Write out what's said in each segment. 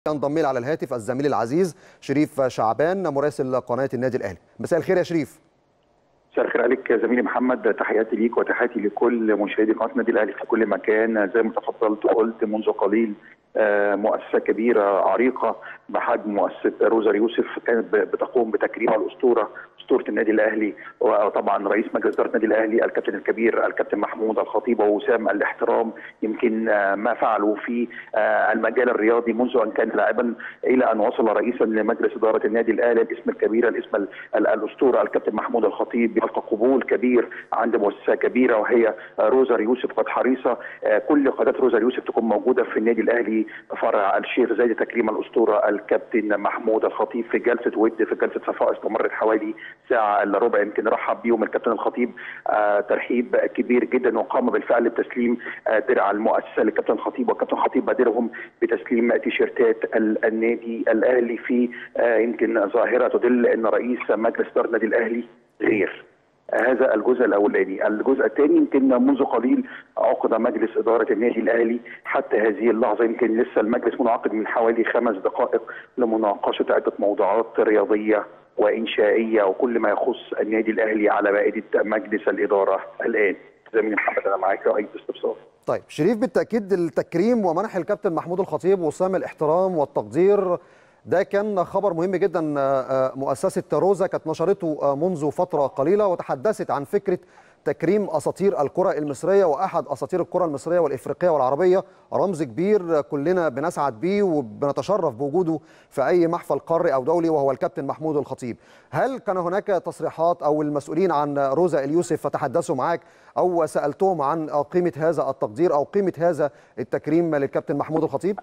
ينضم لي على الهاتف الزميل العزيز شريف شعبان مراسل قناه النادي الاهلي مساء الخير يا شريف مساء الخير عليك يا زميلي محمد تحياتي ليك وتحياتي لكل مشاهدي قناه النادي الاهلي في كل مكان زي ما تفضلت وقلت منذ قليل مؤسسه كبيره عريقه بحجم مؤسسه روزر يوسف كانت بتقوم بتكريم الاسطوره اسطوره النادي الاهلي وطبعا رئيس مجلس اداره النادي الاهلي الكابتن الكبير الكابتن محمود الخطيب ووسام الاحترام يمكن ما فعلوا في المجال الرياضي منذ ان كان لاعبا الى ان وصل رئيسا لمجلس اداره النادي الاهلي الاسم الكبير الاسم الاسطوره الكابتن محمود الخطيب يلقى قبول كبير عند مؤسسه كبيره وهي روزر يوسف قد حريصه كل قادات روزر يوسف تكون موجوده في النادي الاهلي فرع الشيخ زايد تكريم الاسطوره الكابتن محمود الخطيب في جلسه ود في جلسه صفاء استمرت حوالي ساعه الا ربع يمكن رحب بيهم الكابتن الخطيب آه ترحيب كبير جدا وقام بالفعل بتسليم آه درع المؤسسه للكابتن الخطيب والكابتن الخطيب بادرهم بتسليم تيشيرتات النادي الاهلي في آه يمكن ظاهره تدل ان رئيس مجلس اداره النادي الاهلي غير هذا الجزء الاولاني، الجزء الثاني يمكن منذ قليل عقد مجلس اداره النادي الاهلي حتى هذه اللحظه يمكن لسه المجلس منعقد من حوالي خمس دقائق لمناقشه عده موضوعات رياضيه وانشائيه وكل ما يخص النادي الاهلي على مائده مجلس الاداره الان. زميلي محمد انا معاك اي استفسار. طيب شريف بالتاكيد التكريم ومنح الكابتن محمود الخطيب وسام الاحترام والتقدير ده كان خبر مهم جدا مؤسسة روزا كانت نشرته منذ فترة قليلة وتحدثت عن فكرة تكريم أساطير الكرة المصرية وأحد أساطير الكرة المصرية والإفريقية والعربية رمز كبير كلنا بنسعد بيه وبنتشرف بوجوده في أي محفل قاري أو دولي وهو الكابتن محمود الخطيب هل كان هناك تصريحات أو المسؤولين عن روزا اليوسف فتحدثوا معك أو سألتهم عن قيمة هذا التقدير أو قيمة هذا التكريم للكابتن محمود الخطيب؟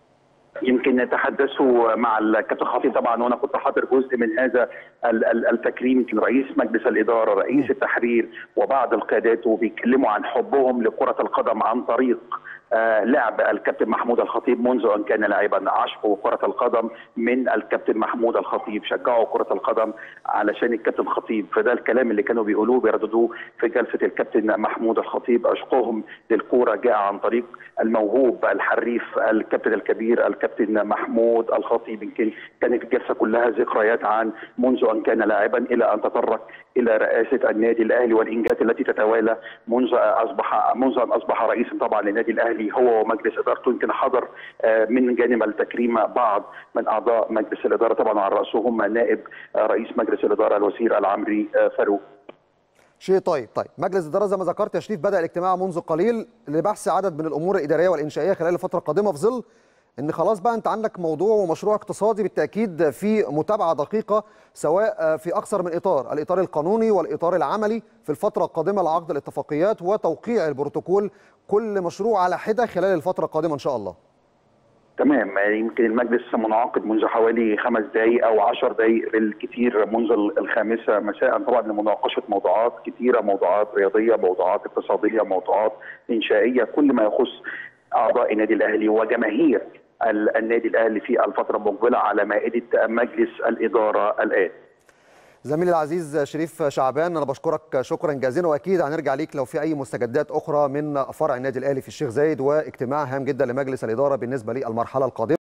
يمكن تحدثوا مع الكابتن خطيب طبعا وانا كنت حاضر جزء من هذا التكريم يمكن رئيس مجلس الاداره رئيس التحرير وبعض القيادات وبيتكلموا عن حبهم لكره القدم عن طريق آه لعب الكابتن محمود الخطيب منذ ان كان لاعبا عشقوا كره القدم من الكابتن محمود الخطيب شجعوا كره القدم علشان الكابتن الخطيب فده الكلام اللي كانوا بيقولوه بيرددوه في جلسه الكابتن محمود الخطيب عشقهم للكوره جاء عن طريق الموهوب الحريف الكابتن الكبير الكابتن محمود الخطيب يمكن كانت الجلسه كلها ذكريات عن منذ ان كان لاعبا الى ان تطرق الى رئاسه النادي الاهلي والانجازات التي تتوالى منذ اصبح منذ ان اصبح رئيسا طبعا للنادي الاهلي هو ومجلس ادارته يمكن حضر من جانب التكريم بعض من اعضاء مجلس الاداره طبعا على راسهم نائب رئيس مجلس الاداره الوزير العمري فاروق شيء طيب طيب مجلس الاداره زي ما ذكرت يا شريف بدا الاجتماع منذ قليل لبحث عدد من الامور الاداريه والانشائيه خلال الفتره القادمه في ظل ان خلاص بقى انت عندك موضوع ومشروع اقتصادي بالتاكيد في متابعه دقيقه سواء في اكثر من اطار، الاطار القانوني والاطار العملي في الفتره القادمه لعقد الاتفاقيات وتوقيع البروتوكول كل مشروع على حده خلال الفتره القادمه ان شاء الله. تمام يمكن المجلس منعقد منذ حوالي خمس دقائق او عشر دقائق بالكثير منذ الخامسه مساء طبعا لمناقشه موضوعات كثيره موضوعات رياضيه موضوعات اقتصاديه موضوعات انشائيه كل ما يخص اعضاء النادي الاهلي وجماهير النادي الاهلي في الفتره المقبله على مائده مجلس الاداره الان. زميلي العزيز شريف شعبان انا بشكرك شكرا جزيلا واكيد هنرجع ليك لو في اي مستجدات اخرى من فرع النادي الاهلي في الشيخ زايد واجتماع هام جدا لمجلس الاداره بالنسبه للمرحله القادمه